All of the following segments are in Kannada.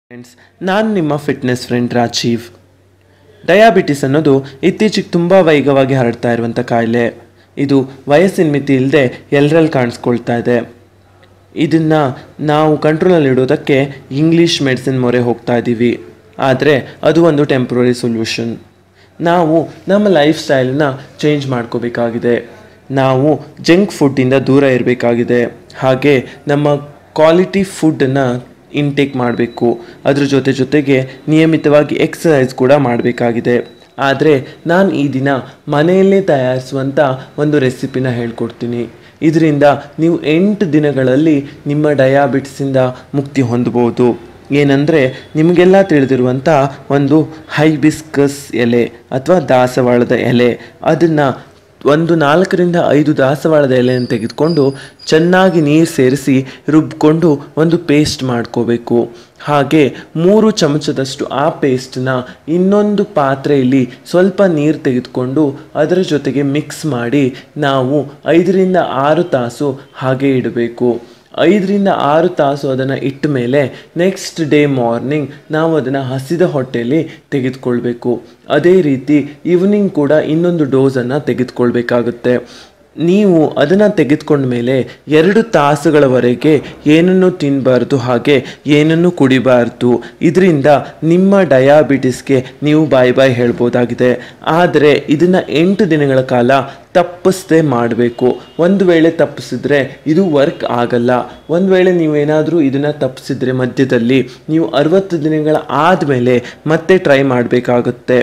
ಫ್ರೆಂಡ್ಸ್ ನಾನು ನಿಮ್ಮ ಫಿಟ್ನೆಸ್ ಫ್ರೆಂಡ್ ರಾಜೀವ್ ಡಯಾಬಿಟಿಸ್ ಅನ್ನೋದು ಇತ್ತೀಚೆಗೆ ತುಂಬ ವೇಗವಾಗಿ ಹರಡ್ತಾ ಇರುವಂಥ ಕಾಯಿಲೆ ಇದು ವಯಸ್ಸಿನ ಮಿತಿ ಇಲ್ಲದೆ ಎಲ್ಲರಲ್ಲಿ ಕಾಣಿಸ್ಕೊಳ್ತಾ ಇದೆ ಇದನ್ನು ನಾವು ಕಂಟ್ರೋಲಲ್ಲಿ ಇಡೋದಕ್ಕೆ ಇಂಗ್ಲೀಷ್ ಮೆಡಿಸಿನ್ ಮೊರೆ ಹೋಗ್ತಾ ಇದ್ದೀವಿ ಆದರೆ ಅದು ಒಂದು ಟೆಂಪ್ರರಿ ಸೊಲ್ಯೂಷನ್ ನಾವು ನಮ್ಮ ಲೈಫ್ ಸ್ಟೈಲನ್ನ ಚೇಂಜ್ ಮಾಡ್ಕೋಬೇಕಾಗಿದೆ ನಾವು ಜಂಕ್ ಫುಡ್ಡಿಂದ ದೂರ ಇರಬೇಕಾಗಿದೆ ಹಾಗೆ ನಮ್ಮ ಕ್ವಾಲಿಟಿ ಫುಡ್ಡನ್ನು ಇಂಟೇಕ್ ಮಾಡಬೇಕು ಅದ್ರ ಜೊತೆ ಜೊತೆಗೆ ನಿಯಮಿತವಾಗಿ ಎಕ್ಸಸೈಸ್ ಕೂಡ ಮಾಡಬೇಕಾಗಿದೆ ಆದರೆ ನಾನು ಈ ದಿನ ಮನೆಯಲ್ಲೇ ತಯಾರಿಸುವಂಥ ಒಂದು ರೆಸಿಪಿನ ಹೇಳ್ಕೊಡ್ತೀನಿ ಇದರಿಂದ ನೀವು ಎಂಟು ದಿನಗಳಲ್ಲಿ ನಿಮ್ಮ ಡಯಾಬಿಟಿಸಿಂದ ಮುಕ್ತಿ ಹೊಂದಬಹುದು ಏನಂದರೆ ನಿಮಗೆಲ್ಲ ತಿಳಿದಿರುವಂಥ ಒಂದು ಹೈಬಿಸ್ಕಸ್ ಎಲೆ ಅಥವಾ ದಾಸವಾಳದ ಎಲೆ ಅದನ್ನು ಒಂದು ನಾಲ್ಕರಿಂದ ಐದು ದಾಸವಾಳದ ಎಲೆಯನ್ನು ತೆಗೆದುಕೊಂಡು ಚೆನ್ನಾಗಿ ನೀರು ಸೇರಿಸಿ ರುಬ್ಕೊಂಡು ಒಂದು ಪೇಸ್ಟ್ ಮಾಡ್ಕೋಬೇಕು ಹಾಗೆ ಮೂರು ಚಮಚದಷ್ಟು ಆ ಪೇಸ್ಟನ್ನ ಇನ್ನೊಂದು ಪಾತ್ರೆಯಲ್ಲಿ ಸ್ವಲ್ಪ ನೀರು ತೆಗೆದುಕೊಂಡು ಅದರ ಜೊತೆಗೆ ಮಿಕ್ಸ್ ಮಾಡಿ ನಾವು ಐದರಿಂದ ಆರು ತಾಸು ಹಾಗೆ ಇಡಬೇಕು ಐದರಿಂದ ಆರು ತಾಸು ಅದನ್ನು ಇಟ್ಟ ಮೇಲೆ ನೆಕ್ಸ್ಟ್ ಡೇ ಮಾರ್ನಿಂಗ್ ನಾವು ಅದನ್ನು ಹಸಿದ ಹೊಟ್ಟೆಯಲ್ಲಿ ತೆಗೆದುಕೊಳ್ಬೇಕು ಅದೇ ರೀತಿ ಈವ್ನಿಂಗ್ ಕೂಡ ಇನ್ನೊಂದು ಡೋಸನ್ನು ತೆಗೆದುಕೊಳ್ಬೇಕಾಗುತ್ತೆ ನೀವು ಅದನ್ನು ತೆಗೆದುಕೊಂಡ ಮೇಲೆ ಎರಡು ತಾಸುಗಳವರೆಗೆ ಏನನ್ನು ತಿನ್ನಬಾರ್ದು ಹಾಗೆ ಏನನ್ನು ಕುಡಿಬಾರ್ದು ಇದರಿಂದ ನಿಮ್ಮ ಡಯಾಬಿಟಿಸ್ಗೆ ನೀವು ಬಾಯ್ ಬಾಯ್ ಹೇಳ್ಬೋದಾಗಿದೆ ಆದರೆ ಇದನ್ನು ಎಂಟು ದಿನಗಳ ಕಾಲ ತಪ್ಪಿಸದೆ ಮಾಡಬೇಕು ಒಂದು ವೇಳೆ ತಪ್ಪಿಸಿದ್ರೆ ಇದು ವರ್ಕ್ ಆಗಲ್ಲ ಒಂದು ವೇಳೆ ನೀವೇನಾದರೂ ಇದನ್ನು ತಪ್ಪಿಸಿದ್ರೆ ಮಧ್ಯದಲ್ಲಿ ನೀವು ಅರವತ್ತು ದಿನಗಳ ಆದಮೇಲೆ ಮತ್ತೆ ಟ್ರೈ ಮಾಡಬೇಕಾಗುತ್ತೆ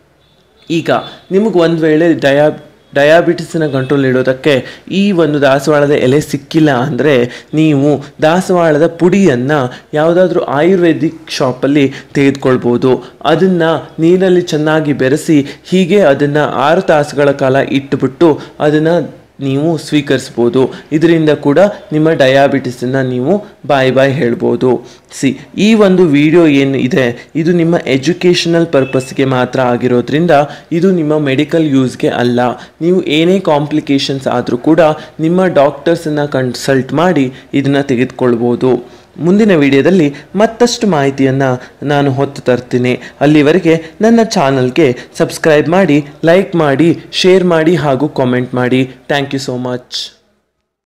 ಈಗ ನಿಮಗೆ ಒಂದು ವೇಳೆ ಡಯಾ ಡಯಾಬಿಟಿಸನ್ನ ಕಂಟ್ರೋಲ್ ಇಡೋದಕ್ಕೆ ಈ ಒಂದು ದಾಸವಾಳದ ಎಲೆ ಸಿಕ್ಕಿಲ್ಲ ಅಂದರೆ ನೀವು ದಾಸವಾಳದ ಪುಡಿಯನ್ನು ಯಾವುದಾದ್ರೂ ಆಯುರ್ವೇದಿಕ್ ಶಾಪಲ್ಲಿ ತೆಗೆದುಕೊಳ್ಬೋದು ಅದನ್ನು ನೀರಲ್ಲಿ ಚೆನ್ನಾಗಿ ಬೆರೆಸಿ ಹೀಗೆ ಅದನ್ನು ಆರು ತಾಸುಗಳ ಕಾಲ ಇಟ್ಟುಬಿಟ್ಟು ಅದನ್ನು ನೀವು ಸ್ವೀಕರಿಸ್ಬೋದು ಇದರಿಂದ ಕೂಡ ನಿಮ್ಮ ಡಯಾಬಿಟಿಸನ್ನು ನೀವು ಬಾಯ್ ಬಾಯ್ ಹೇಳ್ಬೋದು ಸಿ ಈ ಒಂದು ವಿಡಿಯೋ ಏನು ಇದೆ ಇದು ನಿಮ್ಮ ಎಜುಕೇಷನಲ್ ಪರ್ಪಸ್ಗೆ ಮಾತ್ರ ಆಗಿರೋದ್ರಿಂದ ಇದು ನಿಮ್ಮ ಮೆಡಿಕಲ್ ಯೂಸ್ಗೆ ಅಲ್ಲ ನೀವು ಏನೇ ಕಾಂಪ್ಲಿಕೇಶನ್ಸ್ ಆದರೂ ಕೂಡ ನಿಮ್ಮ ಡಾಕ್ಟರ್ಸನ್ನು ಕನ್ಸಲ್ಟ್ ಮಾಡಿ ಇದನ್ನು ತೆಗೆದುಕೊಳ್ಬೋದು ಮುಂದಿನ ವಿಡಿಯೋದಲ್ಲಿ ಮತ್ತಷ್ಟು ಮಾಹಿತಿಯನ್ನು ನಾನು ಹೊತ್ತು ತರ್ತೀನಿ ಅಲ್ಲಿವರೆಗೆ ನನ್ನ ಚಾನಲ್ಗೆ ಸಬ್ಸ್ಕ್ರೈಬ್ ಮಾಡಿ ಲೈಕ್ ಮಾಡಿ ಶೇರ್ ಮಾಡಿ ಹಾಗೂ ಕಾಮೆಂಟ್ ಮಾಡಿ ಥ್ಯಾಂಕ್ ಯು ಸೋ ಮಚ್